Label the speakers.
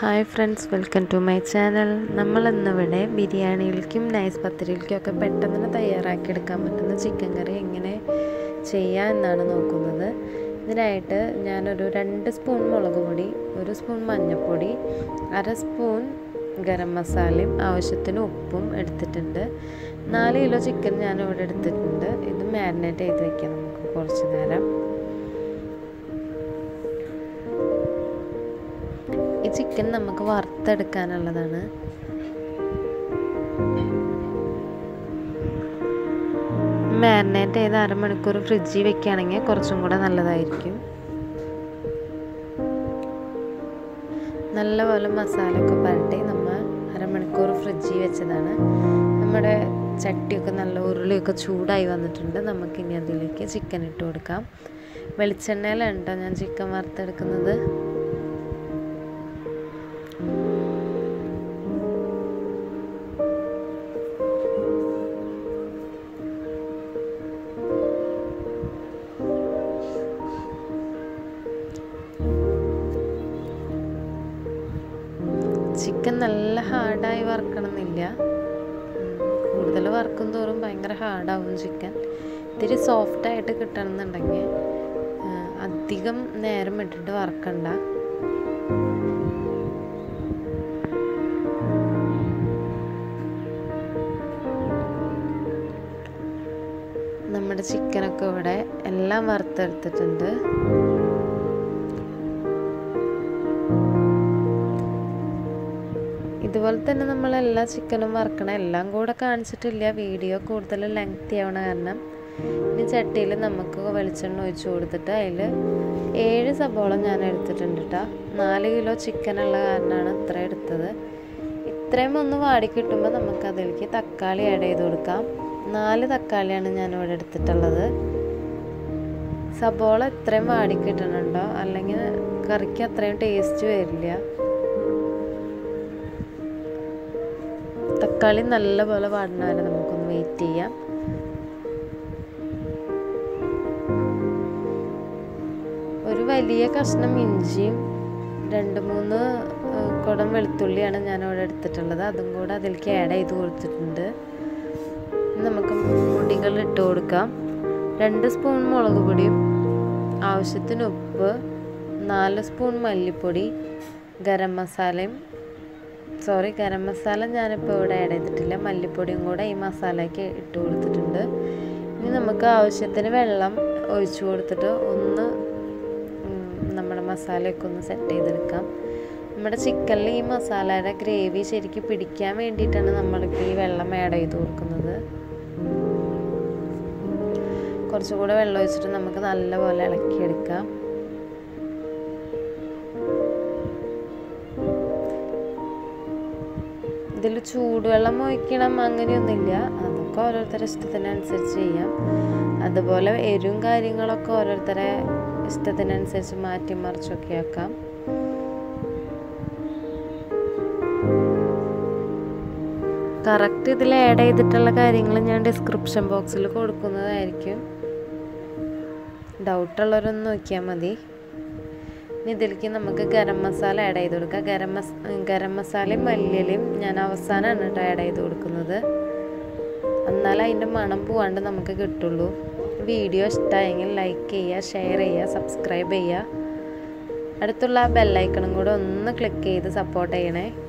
Speaker 1: hi friends welcome to my channel നമ്മൾ ഇന്നിവിടെ ബിരിയാണിയിലേക്കും nice പത്തിരിയിലേക്കും ഒക്കെ പെട്ടെന്ന് തന്നെ തയ്യാറാക്കി എടുക്കാൻ പറ്റുന്ന ചിക്കൻ കറി എങ്ങനെ ചെയ്യാം എന്നാണ് നോക്കുന്നത് ഇതിനായിട്ട് ഞാനൊരു രണ്ട് സ്പൂൺ മുളക് പൊടി ഒരു സ്പൂൺ മഞ്ഞൾപ്പൊടി അര സ്പൂൺ ഗരം മസാലയും ആവശ്യത്തിന് ഉപ്പും എടുത്തിട്ടുണ്ട് നാല് കിലോ ചിക്കൻ ഞാനിവിടെ എടുത്തിട്ടുണ്ട് ഇത് മാരിനേറ്റ് ചെയ്ത് വെക്കാം നമുക്ക് കുറച്ച് നേരം ഈ ചിക്കൻ നമുക്ക് വറുത്തെടുക്കാനുള്ളതാണ് മാരിനേറ്റ് ചെയ്ത് അരമണിക്കൂർ ഫ്രിഡ്ജിൽ വെക്കുകയാണെങ്കിൽ കുറച്ചും കൂടെ നല്ലതായിരിക്കും നല്ലപോലെ മസാലയൊക്കെ പുരട്ടി നമ്മൾ അരമണിക്കൂർ ഫ്രിഡ്ജിൽ വെച്ചതാണ് നമ്മുടെ ചട്ടിയൊക്കെ നല്ല ഉരുളിയൊക്കെ ചൂടായി വന്നിട്ടുണ്ട് നമുക്കിനി അതിലേക്ക് ചിക്കൻ ഇട്ട് കൊടുക്കാം വെളിച്ചെണ്ണയിലാണ് കേട്ടോ ഞാൻ ചിക്കൻ വറുത്തെടുക്കുന്നത് ചിക്കൻ നല്ല ഹാർഡായി വറുക്കണമെന്നില്ല കൂടുതൽ വറുക്കും തോറും ഭയങ്കര ഹാർഡാവും ചിക്കൻ ഇത്തിരി സോഫ്റ്റായിട്ട് കിട്ടണമെന്നുണ്ടെങ്കിൽ അധികം നേരം ഇട്ടിട്ട് വറക്കണ്ട നമ്മുടെ ചിക്കനൊക്കെ ഇവിടെ എല്ലാം വറുത്തെടുത്തിട്ടുണ്ട് ഇതുപോലെ തന്നെ നമ്മൾ എല്ലാ ചിക്കനും വറക്കണം എല്ലാം കൂടെ കാണിച്ചിട്ടില്ല വീഡിയോ കൂടുതൽ ലെങ്തി ആവണ കാരണം ഇനി ചട്ടിയിൽ നമുക്ക് വെളിച്ചെണ്ണ ഒഴിച്ചു കൊടുത്തിട്ട് അതിൽ ഏഴ് സബോള ഞാൻ എടുത്തിട്ടുണ്ട് കേട്ടോ നാല് കിലോ ചിക്കനുള്ള കാരണമാണ് ഇത്ര എടുത്തത് ഇത്രയും ഒന്ന് വാടി കിട്ടുമ്പോൾ നമുക്ക് അതിലേക്ക് തക്കാളി ആഡ് ചെയ്ത് കൊടുക്കാം നാല് തക്കാളിയാണ് ഞാൻ ഇവിടെ എടുത്തിട്ടുള്ളത് സബോള ഇത്രയും വാടി കിട്ടണുണ്ടോ അല്ലെങ്കിൽ കറിക്ക് അത്രയും ടേസ്റ്റ് വരില്ല തക്കാളി നല്ലപോലെ വാടണ വരെ നമുക്കൊന്ന് വെയിറ്റ് ചെയ്യാം ഒരു വലിയ കഷ്ണം ഇഞ്ചിയും രണ്ട് മൂന്ന് കുടം വെളുത്തുള്ളിയാണ് ഞാൻ ഇവിടെ എടുത്തിട്ടുള്ളത് അതും കൂടെ അതിലേക്ക് ആഡ് ചെയ്ത് കൊടുത്തിട്ടുണ്ട് നമുക്ക് പൊടികൾ ഇട്ട് കൊടുക്കാം രണ്ട് സ്പൂൺ മുളക് പൊടിയും ആവശ്യത്തിന് ഉപ്പ് നാല് സ്പൂൺ മല്ലിപ്പൊടി ഗരം മസാലയും സോറി ഗരം മസാല ഞാനിപ്പോൾ ഇവിടെ ആഡ് ചെയ്തിട്ടില്ല മല്ലിപ്പൊടിയും കൂടെ ഈ മസാലയ്ക്ക് ഇട്ട് കൊടുത്തിട്ടുണ്ട് ഇനി നമുക്ക് ആവശ്യത്തിന് വെള്ളം ഒഴിച്ചു കൊടുത്തിട്ട് ഒന്ന് നമ്മുടെ മസാലയൊക്കെ ഒന്ന് സെറ്റ് ചെയ്തെടുക്കാം നമ്മുടെ ചിക്കനിൽ ഈ മസാലയുടെ ഗ്രേവി ശരിക്കും പിടിക്കാൻ വേണ്ടിയിട്ടാണ് നമ്മളിപ്പോൾ ഈ വെള്ളം ആഡ് ചെയ്ത് കൊടുക്കുന്നത് കുറച്ചുകൂടെ വെള്ളം ഒഴിച്ചിട്ട് നമുക്ക് നല്ലപോലെ ഇളക്കിയെടുക്കാം ഇതിൽ ചൂടുവെള്ളം ഒഴിക്കണം അങ്ങനെയൊന്നുമില്ല അതൊക്കെ ഓരോരുത്തരുടെ ഇഷ്ടത്തിനനുസരിച്ച് ചെയ്യാം അതുപോലെ എരിവും കാര്യങ്ങളൊക്കെ ഓരോരുത്തരെ ഇഷ്ടത്തിനനുസരിച്ച് മാറ്റി മറിച്ചൊക്കെ ആക്കാം കറക്റ്റ് ഇതിൽ ആഡ് ചെയ്തിട്ടുള്ള കാര്യങ്ങൾ ഞാൻ ഡിസ്ക്രിപ്ഷൻ ബോക്സിൽ കൊടുക്കുന്നതായിരിക്കും ഡൗട്ടുള്ളവരൊന്ന് നോക്കിയാൽ മതി ഇനി ഇതിലേക്ക് നമുക്ക് ഗരം മസാല ആഡ് ചെയ്ത് കൊടുക്കാം ഗരം മസ ഗരം മസാലയും മല്ലിയിലയും ഞാൻ അവസാനമാണ് കേട്ടോ ആഡ് ചെയ്ത് കൊടുക്കുന്നത് എന്നാലേ അതിൻ്റെ മണം പോവാണ്ട് നമുക്ക് കിട്ടുള്ളൂ വീഡിയോ ഇഷ്ടമായെങ്കിൽ ലൈക്ക് ചെയ്യുക ഷെയർ ചെയ്യുക സബ്സ്ക്രൈബ് ചെയ്യുക അടുത്തുള്ള ആ ബെല്ലൈക്കണും കൂടെ ഒന്ന് ക്ലിക്ക് ചെയ്ത് സപ്പോർട്ട് ചെയ്യണേ